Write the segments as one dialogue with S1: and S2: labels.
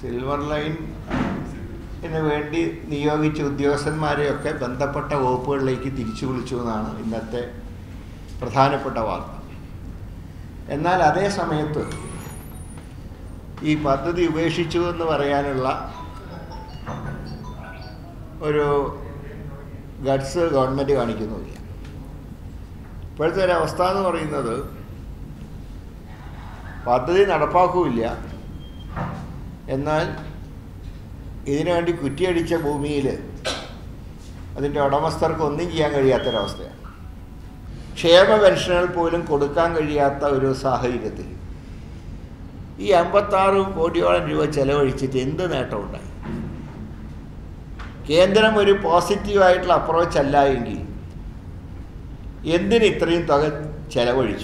S1: silver line ന് വേണ്ടി നിയോഗിച്ച ഉദ്യോഗസ്ഥന്മാരെയൊക്കെ ബന്ധപ്പെട്ട വകുപ്പുകളിലേക്ക് തിരിച്ചു വിളിച്ചു എന്നാണ് ഇന്നത്തെ പ്രധാനപ്പെട്ട വാർത്ത എന്നാൽ അതേ സമയത്ത് ഈ പദ്ധതി ഉപേക്ഷിച്ചു എന്ന് പറയാനുള്ള ഒരു ഗഡ്സ് ഗവൺമെൻറ് കാണിക്കുന്നുമില്ല ഇപ്പോഴത്തെ ഒരു അവസ്ഥ എന്ന് പറയുന്നത് പദ്ധതി നടപ്പാക്കുമില്ല എന്നാൽ ഇതിനുവേണ്ടി കുറ്റിയടിച്ച ഭൂമിയിൽ അതിൻ്റെ ഉടമസ്ഥർക്ക് ഒന്നും ചെയ്യാൻ കഴിയാത്തൊരവസ്ഥയാണ് ക്ഷേമ പെൻഷനുകൾ പോലും കൊടുക്കാൻ കഴിയാത്ത ഒരു സാഹചര്യത്തിൽ ഈ അമ്പത്താറ് കോടിയോളം രൂപ ചെലവഴിച്ചിട്ട് എന്ത് നേട്ടമുണ്ടായി കേന്ദ്രം ഒരു പോസിറ്റീവായിട്ടുള്ള അപ്രോച്ച് അല്ല എങ്കിൽ എന്തിന് ഇത്രയും തുക ചെലവഴിച്ചു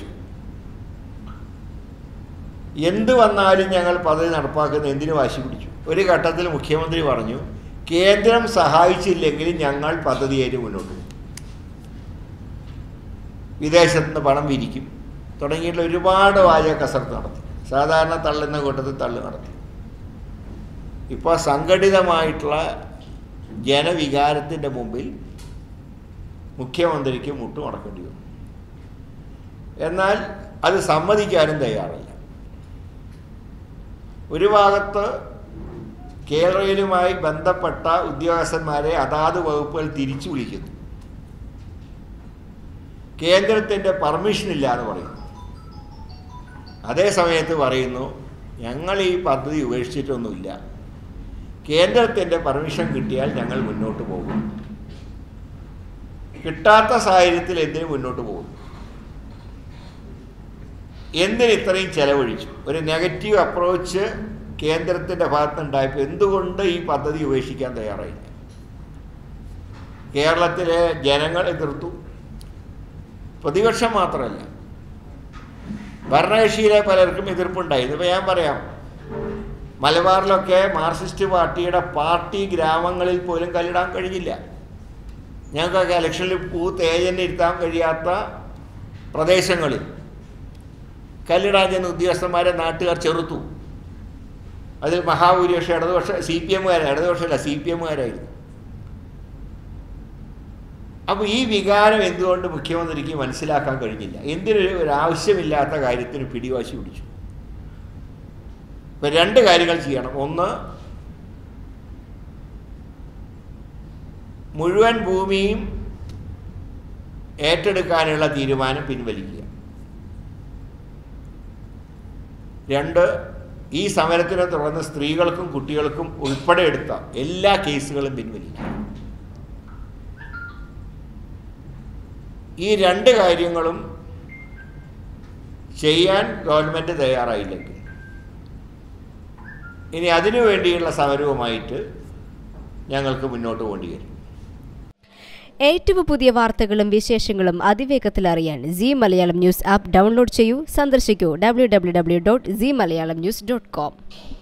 S1: എന്ത് വന്നാലും ഞങ്ങൾ പദ്ധതി നടപ്പാക്കുന്ന എന്തിനു വാശി പിടിച്ചു ഒരു ഘട്ടത്തിൽ മുഖ്യമന്ത്രി പറഞ്ഞു കേന്ദ്രം സഹായിച്ചില്ലെങ്കിൽ ഞങ്ങൾ പദ്ധതിയായിട്ട് മുന്നോട്ട് പോകും വിദേശത്ത് നിന്ന് പണം വിരിക്കും തുടങ്ങിയിട്ടുള്ള ഒരുപാട് വാചക കസർത്ത് നടത്തി സാധാരണ തള്ളുന്ന കൂട്ടത്തിൽ തള്ളു നടത്തി ഇപ്പോൾ സംഘടിതമായിട്ടുള്ള ജനവികാരത്തിൻ്റെ മുമ്പിൽ മുഖ്യമന്ത്രിക്ക് മുട്ടുമടക്കേണ്ടി വന്നു എന്നാൽ അത് സമ്മതിക്കാനും തയ്യാറല്ല ഒരു ഭാഗത്ത് കേരളയിലുമായി ബന്ധപ്പെട്ട ഉദ്യോഗസ്ഥന്മാരെ അതാത് വകുപ്പുകൾ തിരിച്ചു വിളിക്കുന്നു കേന്ദ്രത്തിൻ്റെ പെർമിഷൻ ഇല്ല എന്ന് പറയുന്നു അതേ സമയത്ത് പറയുന്നു ഞങ്ങൾ ഈ പദ്ധതി ഉപേക്ഷിച്ചിട്ടൊന്നുമില്ല കേന്ദ്രത്തിൻ്റെ പെർമിഷൻ കിട്ടിയാൽ ഞങ്ങൾ മുന്നോട്ട് പോകും കിട്ടാത്ത സാഹചര്യത്തിൽ എന്തിനു മുന്നോട്ട് പോകും എന്തിന് ഇത്രയും ചെലവഴിച്ചു ഒരു നെഗറ്റീവ് അപ്രോച്ച് കേന്ദ്രത്തിൻ്റെ ഭാഗത്തുനിന്നുണ്ടായപ്പോൾ എന്തുകൊണ്ട് ഈ പദ്ധതി ഉപേക്ഷിക്കാൻ തയ്യാറായില്ല കേരളത്തിലെ ജനങ്ങൾ എതിർത്തു പ്രതിപക്ഷം മാത്രമല്ല ഭരണകക്ഷിയിലെ പലർക്കും എതിർപ്പുണ്ടായി ഇതിപ്പോൾ ഞാൻ പറയാം മലബാറിലൊക്കെ മാർക്സിസ്റ്റ് പാർട്ടിയുടെ പാർട്ടി ഗ്രാമങ്ങളിൽ പോലും കല്ലിടാൻ കഴിഞ്ഞില്ല ഞങ്ങൾക്കൊക്കെ ഇലക്ഷനിൽ പൂത്ത് ഏജന്റ് ഇരുത്താൻ കഴിയാത്ത പ്രദേശങ്ങളിൽ കല്ലിടാൻ ചെന്ന ഉദ്യോഗസ്ഥന്മാരെ നാട്ടുകാർ ചെറുത്തു അതിൽ മഹാഭൂരിപക്ഷം ഇടതുപക്ഷ സി പി എമ്മുകാരാണ് ഇടതുപക്ഷമല്ല സി പി എമ്മുകാരായിരുന്നു അപ്പോൾ ഈ വികാരം എന്തുകൊണ്ട് മുഖ്യമന്ത്രിക്ക് മനസ്സിലാക്കാൻ കഴിഞ്ഞില്ല എന്തിനൊരു ഒരു ആവശ്യമില്ലാത്ത കാര്യത്തിന് പിടിവാശി പിടിച്ചു ഇപ്പം രണ്ട് കാര്യങ്ങൾ ചെയ്യണം ഒന്ന് മുഴുവൻ ഭൂമിയും ഏറ്റെടുക്കാനുള്ള തീരുമാനം പിൻവലിക്കുക രണ്ട് ഈ സമരത്തിനെ തുടർന്ന് സ്ത്രീകൾക്കും കുട്ടികൾക്കും ഉൾപ്പെടെ എടുത്ത എല്ലാ കേസുകളും പിൻവലിക്കുക ഈ രണ്ട് കാര്യങ്ങളും ചെയ്യാൻ ഗവൺമെൻറ് തയ്യാറായില്ലെങ്കിൽ ഇനി അതിനു വേണ്ടിയുള്ള സമരവുമായിട്ട് ഞങ്ങൾക്ക് മുന്നോട്ട് പോകേണ്ടി വരും
S2: ഏറ്റവും പുതിയ വാർത്തകളും വിശേഷങ്ങളും അതിവേഗത്തിൽ അറിയാൻ C Malayalam news app download ചെയ്യൂ സന്ദർശിക്കൂ W W W dot C Malayalam news dot com